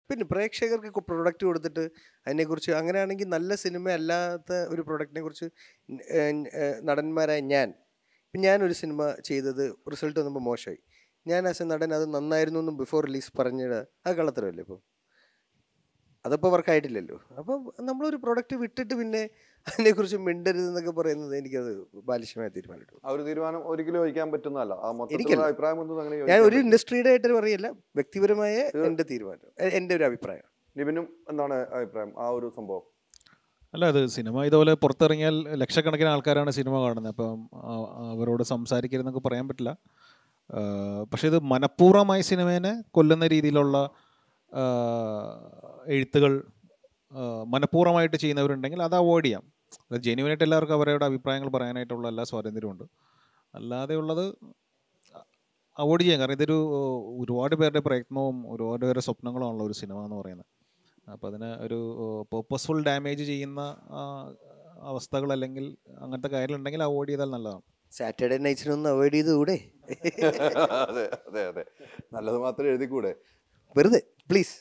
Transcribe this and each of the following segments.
പിന്നെ പ്രേക്ഷകർക്ക് പ്രൊഡക്റ്റ് കൊടുത്തിട്ട് അതിനെക്കുറിച്ച് അങ്ങനെയാണെങ്കിൽ നല്ല സിനിമ അല്ലാത്ത ഒരു പ്രൊഡക്റ്റിനെ കുറിച്ച് ന- ഏഹ് ഏഹ് നടന്മാരായ ഞാൻ ഇപ്പം ഞാനൊരു സിനിമ ചെയ്തത് റിസൾട്ട് വന്നപ്പോൾ മോശമായി ഞാൻ ആസ് എ നടൻ അത് നന്നായിരുന്നു എന്നും ബിഫോർ റിലീസ് പറഞ്ഞത് അത് കള്ളത്തരമല്ലേ ഇപ്പോൾ അതപ്പോൾ വർക്കായിട്ടില്ലല്ലോ അപ്പം നമ്മളൊരു പ്രൊഡക്റ്റ് വിട്ടിട്ട് പിന്നെ അതിനെക്കുറിച്ച് മിണ്ടരുതെന്നൊക്കെ പറയുന്നത് എനിക്കത് ബാലിഷ്യമായ തീരുമാനമായിട്ട് ആ ഒരു തീരുമാനം ഒരിക്കലും യോജിക്കാൻ പറ്റുന്നതല്ല ആ മൊത്തത്തിലുള്ള എനിക്കല്ല. അഭിപ്രായം ഒന്നും അങ്ങനെ ഞാൻ യോജിക്കാൻ ഒരു പറ്റില്ല. ഇൻഡസ്ട്രിയുടെ ആയിട്ട് പറയല്ല വ്യക്തിപരമായ എൻ്റെ തീരുമാനം എ- എൻ്റെ ഒരു അഭിപ്രായം നിവിനും എന്താണ് അഭിപ്രായം ആ ഒരു സംഭവം അല്ല അത് സിനിമ ഇതുപോലെ പുറത്തിറങ്ങിയാൽ ലക്ഷക്കണക്കിന് ആൾക്കാരാണ് സിനിമ കാണുന്നത് അപ്പം ആ- അവരോട് സംസാരിക്കരുതെന്നൊക്കെ പറയാൻ പറ്റില്ല ആ, പക്ഷേ ഇത് മനഃപൂർവ്വമായി സിനിമേനെ കൊല്ലുന്ന രീതിയിലുള്ള ആ, എഴുത്തുകൾ ആ, മനഃപൂർവ്വമായിട്ട് ചെയ്യുന്നവരുണ്ടെങ്കിൽ അത് അവോയ്ഡ് ചെയ്യാം അത് ജെന്യുവനായിട്ട് എല്ലാവർക്കും അവരുടെ അഭിപ്രായങ്ങൾ പറയാനായിട്ടുള്ള എല്ലാ സ്വാതന്ത്ര്യമുണ്ട് അല്ലാതെ ഉള്ളത് അവോയ്ഡ് ചെയ്യാം കാരണം ഇതൊരു ഒരുപാട് പേരുടെ പ്രയത്നവും ഒരുപാട് പേരുടെ സ്വപ്നങ്ങളുമാണല്ലോ ഒരു സിനിമ എന്ന് പറയുന്നത് അപ്പോൾ അതിന് ഒരു പേർപ്പസ്ഫുൾ ഡാമേജ് ചെയ്യുന്ന ആ, അവസ്ഥകൾ അല്ലെങ്കിൽ അങ്ങനത്തെ കാര്യങ്ങളുണ്ടെങ്കിൽ അവോയ്ഡ് ചെയ്താൽ നല്ലതാണ് സാറ്റർഡേ നൈറ്റ്സിനൊന്ന് അവോയ്ഡ് ചെയ്തുകൂടെ അതെ അതെ അതെ നല്ലത് മാത്രം എഴുതിക്കൂടെ വെറുതെ പ്ലീസ്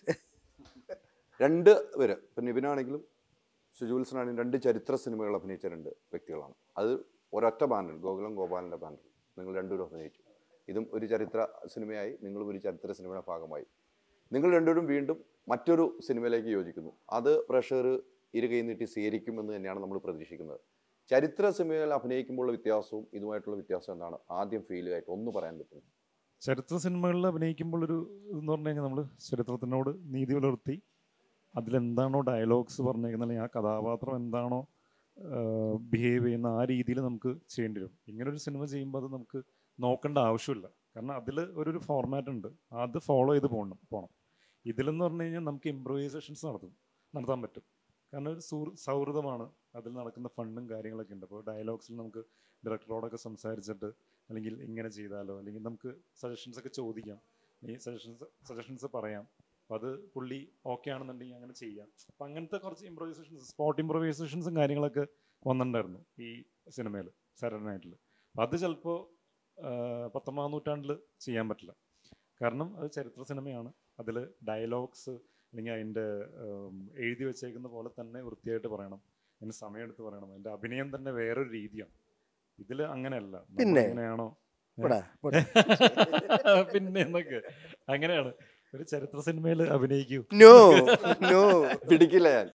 രണ്ട് പേര് ഇപ്പം നിവിനാണെങ്കിലും സുജുവിൽസനാണെങ്കിലും രണ്ട് ചരിത്ര സിനിമകൾ അഭിനയിച്ച രണ്ട് വ്യക്തികളാണ് അത് ഒരൊറ്റ ബാനർ ഗോകുലം ഗോപാലിൻ്റെ ബാനർ നിങ്ങൾ രണ്ടുപേരും അഭിനയിച്ചു ഇതും ഒരു ചരിത്ര സിനിമയായി നിങ്ങളും ഒരു ചരിത്ര സിനിമയുടെ ഭാഗമായി നിങ്ങൾ രണ്ടുപേരും വീണ്ടും മറ്റൊരു സിനിമയിലേക്ക് യോജിക്കുന്നു അത് പ്രഷർ ഇരുകൈ നീട്ടി സ്വീകരിക്കുമെന്ന് തന്നെയാണ് നമ്മൾ പ്രതീക്ഷിക്കുന്നത് ചരിത്ര സിനിമയിൽ അഭിനയിക്കുമ്പോഴുള്ള വ്യത്യാസവും ഇതുമായിട്ടുള്ള വ്യത്യാസം എന്താണ് ആദ്യം ഫീൽ ആയിട്ട് ഒന്ന് പറയാൻ പറ്റും ചരിത്ര സിനിമകളിൽ അഭിനയിക്കുമ്പോൾ ഒരു ഇതെന്ന് പറഞ്ഞു കഴിഞ്ഞാൽ നമ്മൾ ചരിത്രത്തിനോട് നീതി പുലർത്തി അതിലെന്താണോ ഡയലോഗ്സ് പറഞ്ഞേക്കുന്നത് അല്ലെങ്കിൽ ആ കഥാപാത്രം എന്താണോ ബിഹേവ് ചെയ്യുന്ന ആ രീതിയിൽ നമുക്ക് ചെയ്യേണ്ടി വരും ഇങ്ങനെ ഒരു സിനിമ ചെയ്യുമ്പോൾ അത് നമുക്ക് നോക്കേണ്ട ആവശ്യമില്ല കാരണം അതിൽ ഒരു ഒരു ഫോർമാറ്റ് ഉണ്ട് അത് ഫോളോ ചെയ്ത് പോകണം പോകണം ഇതിലെന്ന് പറഞ്ഞു കഴിഞ്ഞാൽ നമുക്ക് ഇമ്പ്രൂവൈസേഷൻസ് നടത്തും നടത്താൻ പറ്റും കാരണം ഒരു സൗ സൗഹൃദമാണ് അതിൽ നടക്കുന്ന ഫണ്ടും കാര്യങ്ങളൊക്കെ ഉണ്ട് അപ്പോൾ ഡയലോഗ്സിൽ നമുക്ക് ഡയറക്ടറോടൊക്കെ സംസാരിച്ചിട്ട് അല്ലെങ്കിൽ ഇങ്ങനെ ചെയ്താലോ അല്ലെങ്കിൽ നമുക്ക് സജഷൻസ് ഒക്കെ ചോദിക്കാം ഈ സജഷൻസ് സജഷൻസ് പറയാം അപ്പം അത് പുള്ളി ഓക്കെ ആണെന്നുണ്ടെങ്കിൽ അങ്ങനെ ചെയ്യാം അപ്പം അങ്ങനത്തെ കുറച്ച് ഇമ്പ്രവൈസേഷൻസ് സ്പോട്ട് ഇമ്പ്രവൈസേഷൻസും കാര്യങ്ങളൊക്കെ വന്നിട്ടുണ്ടായിരുന്നു ഈ സിനിമയിൽ സാറ്റർഡേ നൈറ്റിൽ അപ്പം അത് ചിലപ്പോൾ പത്തൊമ്പതാം നൂറ്റാണ്ടിൽ ചെയ്യാൻ പറ്റില്ല കാരണം അത് ചരിത്ര സിനിമയാണ് അതിൽ ഡയലോഗ്സ് അല്ലെങ്കിൽ അതിൻ്റെ എഴുതി വെച്ചേക്കുന്ന പോലെ തന്നെ വൃത്തിയായിട്ട് പറയണം അതിന് സമയമെടുത്ത് പറയണം അതിൻ്റെ അഭിനയം തന്നെ വേറൊരു രീതിയാണ് ഇതിൽ അങ്ങനെയല്ല നമ്മൾ പിന്നെ? എങ്ങനെയാണോ പോടാ, പോടാ. പിന്നെ എന്നൊക്കെ അങ്ങനെയാണ് ഒരു ചരിത്ര സിനിമയിൽ അഭിനയിക്കൂ നോ നോ പിടിക്കില്ല ഞാൻ